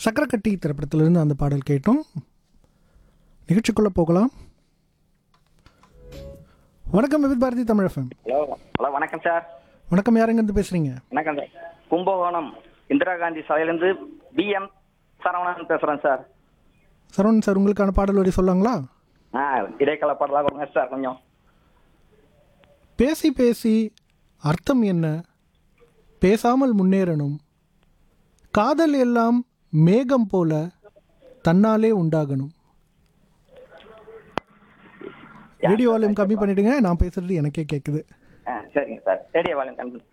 சக்கரக்கட்டி திரைப்படத்திலிருந்து அந்த பாடல் கேட்டோம் நிகழ்ச்சிக்குள்ளே போகலாம் வணக்கம் Vividh Bharati Tamil F M hello hello வணக்கம் சார் வணக்கம் யாருங்கேருந்து பேசுகிறீங்க வணக்கம் சார் கும்பகோணம் இந்திரா காந்தி சாலையிலேருந்து பிஎம் சரவணன் பேசுகிறேன் சார் சரவணன் சார் உங்களுக்கான பாடல் வரி சொல்லாங்களா ஆ இடைக்கால பாடலாக கொடுங்க சார் கொஞ்சம் பேசி பேசி அர்த்தம் என்ன பேசாமல் முன்னேறணும் காதல் எல்லாம் மேகம் போல தன்னாலே உண்டாகணும் ரேடியோ வால்யூம் கம்மி பண்ணிடுங்க நான் பேசுறது எனக்கே கேட்குது ஆ சரிங்க சார் ரேடியோ வால்யூம் கம்மி